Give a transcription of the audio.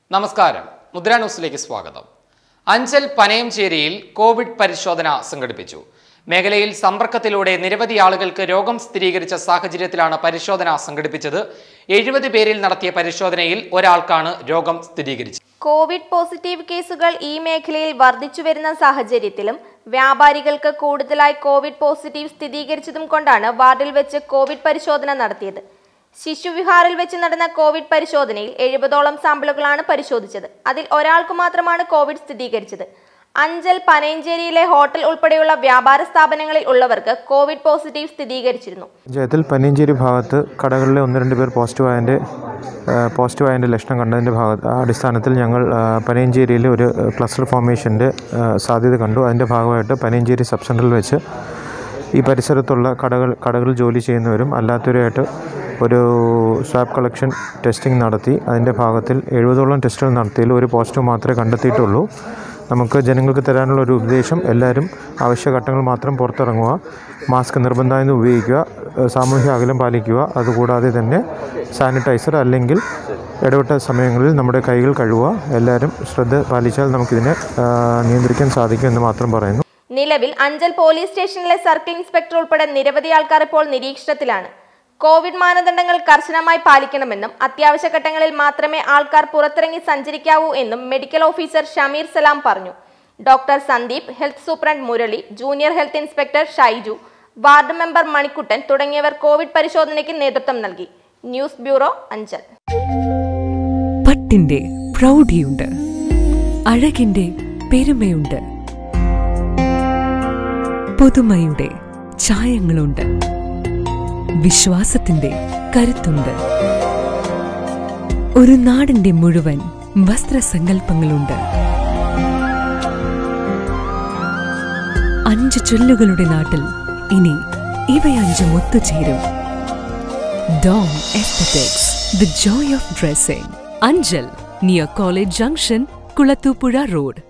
നമസ്കാരം മുദ്ര ന്യൂസിലേക്ക് സ്വാഗതം അഞ്ചൽ പനയംചേരിയിൽ കോവിഡ് പരിശോധന സംഘടിപ്പിച്ചു മേഖലയിൽ സമ്പർക്കത്തിലൂടെ നിരവധി ആളുകൾക്ക് രോഗം സ്ഥിരീകരിച്ച സാഹചര്യത്തിലാണ് പരിശോധന സംഘടിപ്പിച്ചത് എഴുപത് പേരിൽ നടത്തിയ പരിശോധനയിൽ ഒരാൾക്കാണ് രോഗം സ്ഥിരീകരിച്ചത് കോവിഡ് പോസിറ്റീവ് കേസുകൾ ഈ മേഖലയിൽ വർദ്ധിച്ചു വരുന്ന സാഹചര്യത്തിലും വ്യാപാരികൾക്ക് കൂടുതലായി കോവിഡ് പോസിറ്റീവ് സ്ഥിരീകരിച്ചതും കൊണ്ടാണ് വാർഡിൽ വെച്ച് കോവിഡ് പരിശോധന നടത്തിയത് ശിശുവിഹാറിൽ വെച്ച് നടന്ന കോവിഡ് പരിശോധനയിൽ എഴുപതോളം സാമ്പിളുകളാണ് പരിശോധിച്ചത് അതിൽ ഒരാൾക്ക് മാത്രമാണ് കോവിഡ് സ്ഥിരീകരിച്ചത് അഞ്ചൽ പനയഞ്ചേരിയിലെ ഹോട്ടൽ ഉൾപ്പെടെയുള്ള വ്യാപാര സ്ഥാപനങ്ങളിൽ ഉള്ളവർക്ക് കോവിഡ് പോസിറ്റീവ് സ്ഥിരീകരിച്ചിരുന്നു ജയത്തിൽ പന്നിയഞ്ചേരി ഭാഗത്ത് കടകളിലെ ഒന്ന് രണ്ട് പേർ പോസിറ്റീവ് ആയതിൻ്റെ പോസിറ്റീവ് ആയതിൻ്റെ ലക്ഷണം കണ്ടതിൻ്റെ ഭാഗത്ത് ആ അടിസ്ഥാനത്തിൽ ഞങ്ങൾ ആ, പനയഞ്ചേരിയിൽ ഒരു ക്ലസ്റ്റർ ഫോർമേഷൻ്റെ സാധ്യത കണ്ടു അതിൻ്റെ ഭാഗമായിട്ട് പനയഞ്ചേരി സബ് സെൻറ്ററിൽ വെച്ച് ഈ പരിസരത്തുള്ള കടകൾ കടകളിൽ ജോലി ചെയ്യുന്നവരും അല്ലാത്തവരുമായിട്ട് ഒരു സ്വാബ് കളക്ഷൻ ടെസ്റ്റിംഗ് നടത്തി അതിൻ്റെ ഭാഗത്തിൽ എഴുപതോളം ടെസ്റ്റുകൾ നടത്തിയതിൽ ഒരു പോസിറ്റീവ് മാത്രമേ കണ്ടെത്തിയിട്ടുള്ളൂ നമുക്ക് ജനങ്ങൾക്ക് തരാനുള്ള ഒരു ഉപദേശം എല്ലാവരും ആവശ്യഘട്ടങ്ങൾ മാത്രം പുറത്തിറങ്ങുക മാസ്ക് നിർബന്ധമായും ഉപയോഗിക്കുക ഏഹ് സാമൂഹ്യ അകലം പാലിക്കുക അതുകൂടാതെ തന്നെ സാനിറ്റൈസർ അല്ലെങ്കിൽ ഇടവിട്ട സമയങ്ങളിൽ നമ്മുടെ കൈകൾ കഴുകുക എല്ലാവരും ശ്രദ്ധ പാലിച്ചാൽ നമുക്കിതിനെ ആഹ് നിയന്ത്രിക്കാൻ സാധിക്കും എന്ന് മാത്രം പറയുന്നു നിലവിൽ അഞ്ചൽ പോലീസ് സ്റ്റേഷനിലെ സർക്കിൾ ഇൻസ്പെക്ടർ ഉൾപ്പെടെ നിരവധി ആൾക്കാർ ഇപ്പോൾ നിരീക്ഷണത്തിലാണ് കോവിഡ് മാനദണ്ഡങ്ങൾ കർശനമായി പാലിക്കണമെന്നും അത്യാവശ്യ ഘട്ടങ്ങളിൽ മാത്രമേ ആൾക്കാർ പുറത്തിറങ്ങി സഞ്ചരിക്കാവൂ എന്നും മെഡിക്കൽ ഓഫീസർ ഷമീർ സലാം പറഞ്ഞു doctor Sandeep health superintendent Murali junior health inspector Shaiju ward member Manikuttan തുടങ്ങിയവർ കോവിഡ് പരിശോധനയ്ക്ക് നേതൃത്വം നൽകി ന്യൂസ് ബ്യൂറോ അഞ്ചൽ പട്ടിന്റെ പ്രൗഢിയുണ്ട് അഴകിന്റെ പെരുമയുണ്ട് പുതുമയുടെ ചായങ്ങളുണ്ട് വിശ്വാസത്തിന്റെ കരുത്തുണ്ട് ഒരു നാടിന്റെ മുഴുവൻ വസ്ത്രസങ്കല്പങ്ങളുണ്ട് അഞ്ച് ചൊല്ലുകളുടെ നാട്ടിൽ ഇനി ഇവയഞ്ചും ഒത്തുചേരും Dom aesthetics the joy of dressing Anchal near college junction Kulathupuzha road